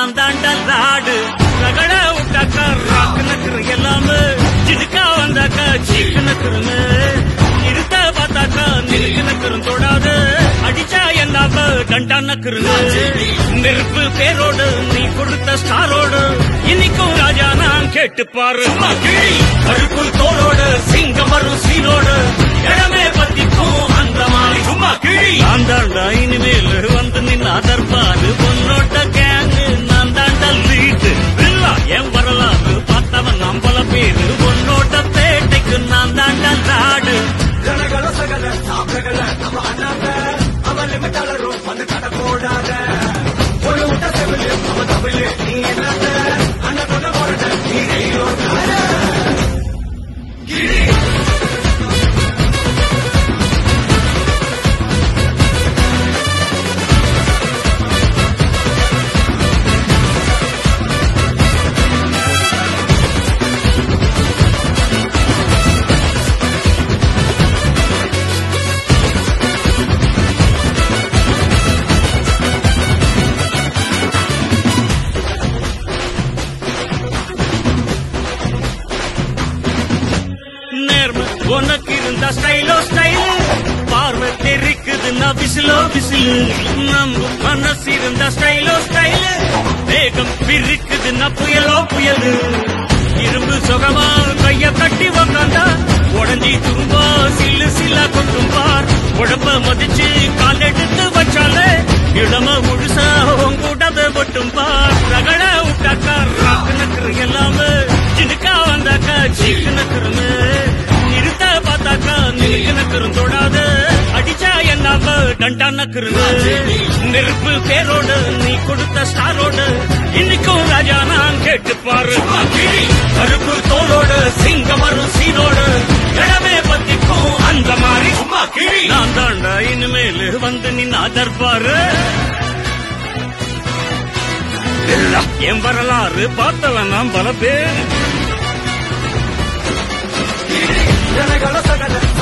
நான் தாண்டா லாடு ரகட விட்டாக்கா ராக்கு நக்குற எல்லாமே சிடுக்கா வந்தாக்கா சீக்கு நக்குறமே இருத்த பார்த்தாக்கா நிலுக்கு நக்குறும் தொடாது அடிச்சா என்னாம டண்டா நக்குறங்க நெருப்பு பேரோடு நீ கொடுத்த ஸ்டாரோடு இன்னைக்கும் ராஜா நான் கேட்டு பாரு கருப்பு தோளோடு சிங்கம் வரும் சீரோடு இடமே பத்திக்கும் அந்த மாதிரி சும்மா கிழி நான் தாண்டா இனிமேல் வந்து நின்று அதர்பாரு பொன்னோட்ட கேங்கு நான் தாண்டா லீட்டு இல்லா என் வரலாறு பார்த்தவன் நம்பல பேரு பொன்னோட்ட பேட்டைக்கு நான் தாண்டா லாடு ಜನಗಳ ಸಗಲ ಸಾಬ್ರಗಳ ನಮ್ಮ ಅಣ್ಣಾಗ ಅವಲ್ಲಿ ತಳರು ಒಂದು ಕಟ ಕೋಡಾಗ ஒரு ಊಟ செவிலு அவ தவிலு நீ என்னத்த அண்ணா கொண்ட போறட நீ கையோ கிரி நேர்ம உனக்கு இருந்தா ஸ்டைலோ ஸ்டைல் பார்வை தெரிக்குதுன்னா விசிலோ விசிலு நம்ம மனசு இருந்தா ஸ்டைலோ ஸ்டைல் வேகம் பிரிக்குதுன்னா புயலோ புயலு இரும்பு சுகமா கைய கட்டி உக்காந்தா உடஞ்சி துரும்பா சில்லு சில்லா கொட்டும் பார் உடம்ப மதிச்சு கால் எடுத்து வச்சாலே இடம முழுசா உங்கூடத மட்டும் பார் ரகட விட்டாக்கா ராக்கு நக்குற எல்லாமே சினுக்கா வந்தாக்கா சீக்கு நக்குறமே நிறுத்த பார்த்தாக்கா நிலுக்கு நக்குறும் தொடாது அடிச்சா என்னாம டண்டா நக்குறது நெருப்பு பேரோடு நீ கொடுத்த ஸ்டாரோடு இன்னைக்கும் ராஜா நான் கேட்டு பாரு கருப்பு தோளோடு சிங்கம் வரும் சீனோடு இடமே பத்திக்கும் அந்த மாதிரி சும்மா கிழி நான் தாண்டா இனிமேல் வந்து நின்று அதர்பாரு இல்ல, என் வரலாறு பார்த்தவன் நான் பல பேர் ಜನಗಳ ಸಗಲ